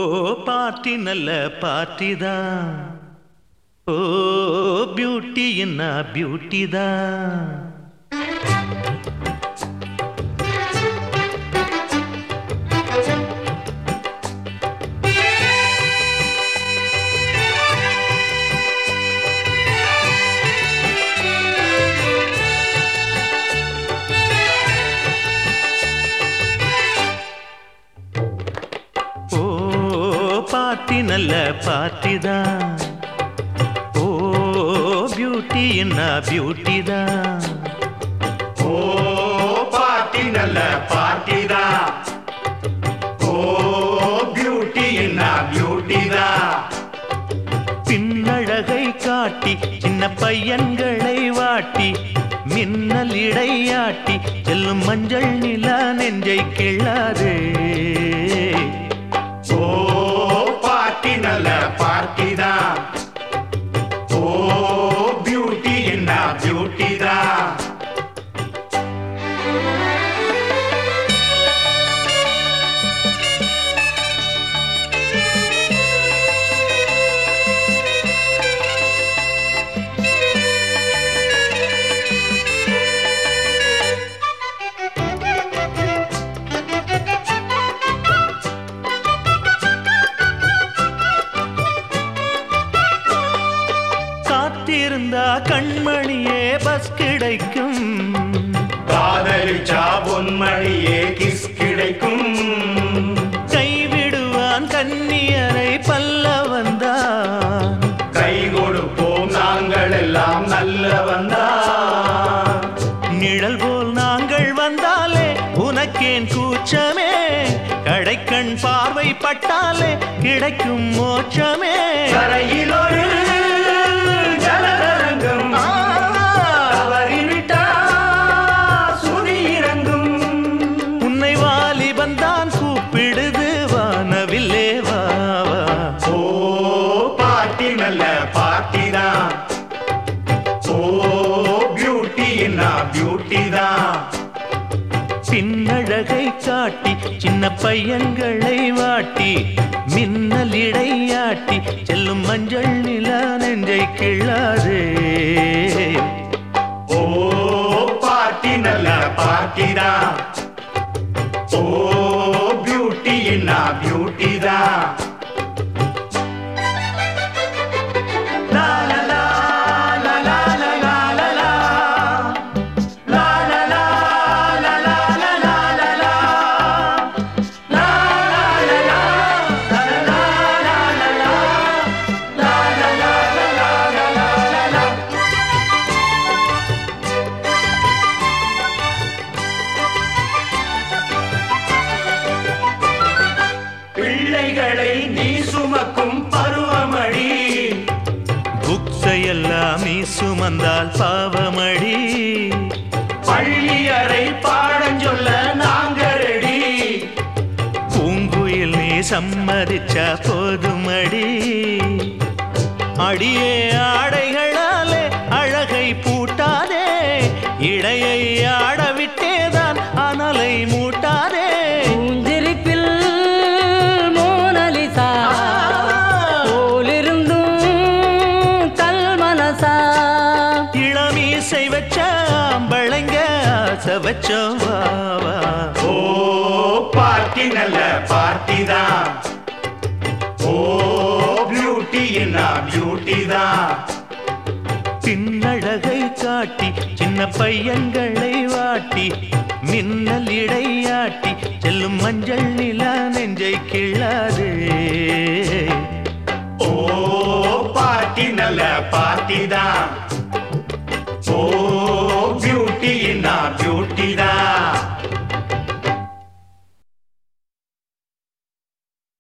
Party நல்ல party தான் ஓ beauty என்ன பியூட்டி தான் ஓ பார்ட்டி நல்ல பார்ட்டி தான் ஓ பியூட்டி என்ன பியூட்டி தான் ஓ பார்ட்டி நல்ல பார்ட்டி தான் ஓ பியூட்டி என்ன பியூட்டி தான் பின்னழகை காட்டி சின்ன பையன்களை வாட்டி மின்னல் இடையாட்டி செல்லும் மஞ்சள் நிலா நெஞ்சை கிள்ளாதே ஓ பார்ட்டி நல்ல பார்ட்டி தான் ஓ பியூட்டி என்ன பியூட்டி தான் காத்திருந்தா கண்மணியே பஸ் கிடைக்கும் காதலிச்சா பொன்மணியே கிஸ் கிடைக்கும் கைவிடுவான் கன்னியரை பல்ல வந்தான் கை கொடுப்போம் நாங்கள் எல்லாம் நல்லவன் தான் நிழல் போல் நாங்கள் வந்தாலே உனக்கேன் கூச்சமே கடைக்கண் பார்வை பட்டாலே கிடைக்கும் மோட்சமே கரையில் ஒரு ஜலதரங்கம் தவறிவிட்டா சுதி இறங்கும் உன்னை வாலிபன் தான் கூப்பிடுது வானவில்லே வா வா. ஓ பாட்டி நல்ல பாட்டி தான் ஓ பியூட்டி என்ன பியூட்டி தான் பின்னழகை காட்டி சின்ன பையன்களை வாட்டி மின்னல் இடையாட்டி செல்லும் மஞ்சள் நிலா நெஞ்சை கிள்ளாதே ஓ பாட்டி நல்ல பாட்டி தான் ஓ பியூட்டி என்ன பியூட்டி தான் லா லா லா லா லா லா லா லா லா. லா லா லா லா லா லா லா லா லா. லா லா லா லா லா லா லா லா லா. லா லா லா லா லா லா லா லா. பிள்ளைகளை நீ சுமக்கும் பருவமடி புக்ஸையெல்லாம் நீ சுமந்தால் பாவமடி பள்ளியறை பாடஞ்சொல்ல நாங்க ரெடி பூங்குயில் நீ சம்மதிச்சா போதுமடி அடியே ஆடைகளாலே அழகை பூட்டாதே இடையை ஆடவிட்டேதான் அனலை மூட்டாதே பூஞ்சிரிப்பில் மோனலிசா போலிருந்தும் கல்மனசா இளமீசை வச்ச அம்பளைங்க ஆசை வச்சோம் வா வா. ஓ பார்ட்டி நல்ல பார்ட்டி தான் ஓ பியூட்டி என்ன பியூட்டி தான் பின்னழகை காட்டி சின்ன பையன்களை வாட்டி மின்னல் இடையாட்டி செல்லும் மஞ்சள் நிலா நெஞ்சை கிள்ளாதே ஓ பார்ட்டி நல்ல பார்ட்டி தான்